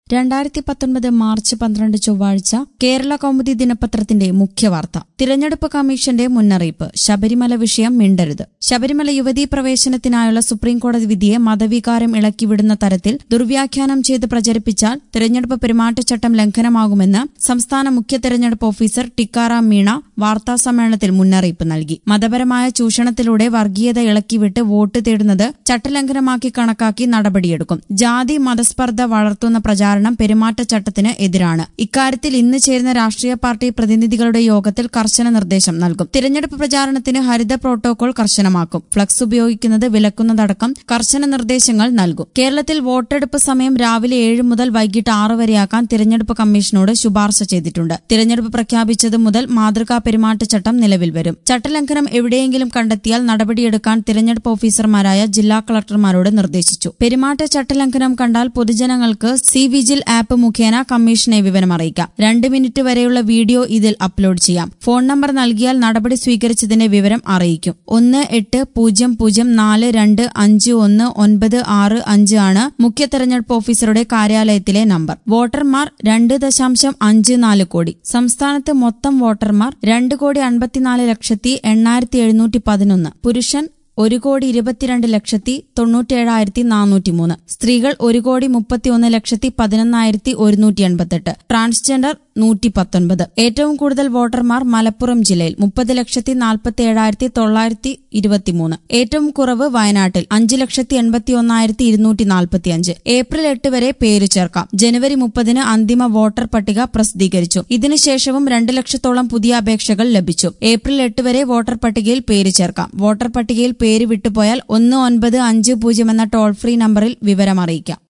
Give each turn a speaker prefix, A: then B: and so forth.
A: രണ്ടായിരത്തി പത്തൊൻപത് മാർച്ച് പന്ത്രണ്ട് ചൊവ്വാഴ്ച കേരള കൗമുദി ദിനപത്രത്തിന്റെ മുഖ്യവാർത്ത തിരഞ്ഞെടുപ്പ് കമ്മീഷന്റെ മുന്നറിയിപ്പ് ശബരിമല വിഷയം മിണ്ടരുത് ശബരിമല യുവതീ പ്രവേശനത്തിനായുള്ള സുപ്രീംകോടതി വിധിയെ മതവികാരം ഇളക്കിവിടുന്ന തരത്തിൽ ദുർവ്യാഖ്യാനം ചെയ്ത് പ്രചരിപ്പിച്ചാൽ തിരഞ്ഞെടുപ്പ് പെരുമാറ്റച്ചട്ടം ലംഘനമാകുമെന്ന് സംസ്ഥാന മുഖ്യ തെരഞ്ഞെടുപ്പ് ഓഫീസർ ടിക്കാറാം മീണ വാർത്താസമ്മേളനത്തിൽ മുന്നറിയിപ്പ് നൽകി മതപരമായ ചൂഷണത്തിലൂടെ വർഗീയത ഇളക്കിവിട്ട് വോട്ട് തേടുന്നത് ചട്ടലംഘനമാക്കി കണക്കാക്കി നടപടിയെടുക്കും ജാതി മതസ്പർദ്ധ വളർത്തുന്ന പ്രചാരണം പെരുമാറ്റച്ചട്ടത്തിന് എതിരാണ് ഇക്കാര്യത്തിൽ ഇന്ന് ചേരുന്ന രാഷ്ട്രീയ പാർട്ടി പ്രതിനിധികളുടെ യോഗത്തിൽ കർശന നിർദ്ദേശം നൽകും തിരഞ്ഞെടുപ്പ് പ്രചാരണത്തിന് ഹരിത പ്രോട്ടോകോൾ കർശനമാക്കും ഫ്ലക്സ് ഉപയോഗിക്കുന്നത് വിലക്കുന്നതടക്കം കർശന നിർദ്ദേശങ്ങൾ നൽകും കേരളത്തിൽ വോട്ടെടുപ്പ് സമയം രാവിലെ ഏഴ് മുതൽ വൈകിട്ട് ആറ് വരെയാക്കാൻ തിരഞ്ഞെടുപ്പ് കമ്മീഷനോട് ശുപാർശ ചെയ്തിട്ടുണ്ട് തിരഞ്ഞെടുപ്പ് പ്രഖ്യാപിച്ചത് മുതൽ മാതൃകാ പെരുമാറ്റച്ചട്ടം നിലവിൽ വരും ചട്ടലംഘനം എവിടെയെങ്കിലും കണ്ടെത്തിയാൽ നടപടിയെടുക്കാൻ തിരഞ്ഞെടുപ്പ് ഓഫീസർമാരായ ജില്ലാ കളക്ടർമാരോട് നിർദ്ദേശിച്ചു പെരുമാറ്റ ചട്ടലംഘനം കണ്ടാൽ പൊതുജനങ്ങൾക്ക് സി വിജിൽ ആപ്പ് മുഖേന കമ്മീഷനെ വിവരം അറിയിക്കാം രണ്ട് മിനിറ്റ് വരെയുള്ള വീഡിയോ ഇതിൽ അപ്ലോഡ് ചെയ്യാം ഫോൺ നമ്പർ നൽകിയാൽ നടപടി സ്വീകരിച്ചതിന്റെ വിവരം അറിയിക്കും ഒന്ന് എട്ട് പൂജ്യം പൂജ്യം നാല് രണ്ട് അഞ്ച് ഒന്ന് ഒൻപത് ആറ് അഞ്ച് ആണ് മുഖ്യ തെരഞ്ഞെടുപ്പ് ഓഫീസറുടെ കാര്യാലയത്തിലെ നമ്പർ വോട്ടർമാർ രണ്ട് ദശാംശം അഞ്ച് നാല് കോടി സംസ്ഥാനത്ത് മൊത്തം വോട്ടർമാർ രണ്ട് കോടി അൻപത്തിനാല് ലക്ഷത്തി എണ്ണായിരത്തി എഴുന്നൂറ്റി പതിനൊന്ന് പുരുഷൻ ഒരു കോടി ഇരുപത്തിരണ്ട് ലക്ഷത്തി തൊണ്ണൂറ്റേഴായിരത്തി നാനൂറ്റി മൂന്ന് സ്ത്രീകൾ ഒരു കോടി മുപ്പത്തിയൊന്ന് ലക്ഷത്തി പതിനൊന്നായിരത്തി ഒരുന്നൂറ്റി എൺപത്തെട്ട് ട്രാൻസ്ജെൻഡർ നൂറ്റി പത്തൊൻപത് ഏറ്റവും കൂടുതൽ വോട്ടർമാർ മലപ്പുറം ജില്ലയിൽ മുപ്പത് ലക്ഷത്തി നാൽപ്പത്തി ഏഴായിരത്തി തൊള്ളായിരത്തി ഇരുപത്തിമൂന്ന് ഏറ്റവും കുറവ് വയനാട്ടിൽ അഞ്ച് ലക്ഷത്തി എൺപത്തി ഒന്നായിരത്തി ഇരുന്നൂറ്റി നാൽപ്പത്തി അഞ്ച് ഏപ്രിൽ എട്ട് വരെ പേര് ചേർക്കാം ജനുവരി മുപ്പതിന് അന്തിമ വോട്ടർ പട്ടിക പ്രസിദ്ധീകരിച്ചു ഇതിനുശേഷവും രണ്ട് ലക്ഷത്തോളം പുതിയ അപേക്ഷകൾ ലഭിച്ചു ഏപ്രിൽ എട്ട് വരെ വോട്ടർ പട്ടികയിൽ പേര് ചേർക്കാം വോട്ടർ പട്ടികയിൽ പേര് വിട്ടുപോയാൽ ഒന്ന് ഒൻപത് അഞ്ച് പൂജ്യം എന്ന ടോൾ ഫ്രീ നമ്പറിൽ വിവരം അറിയിക്കാം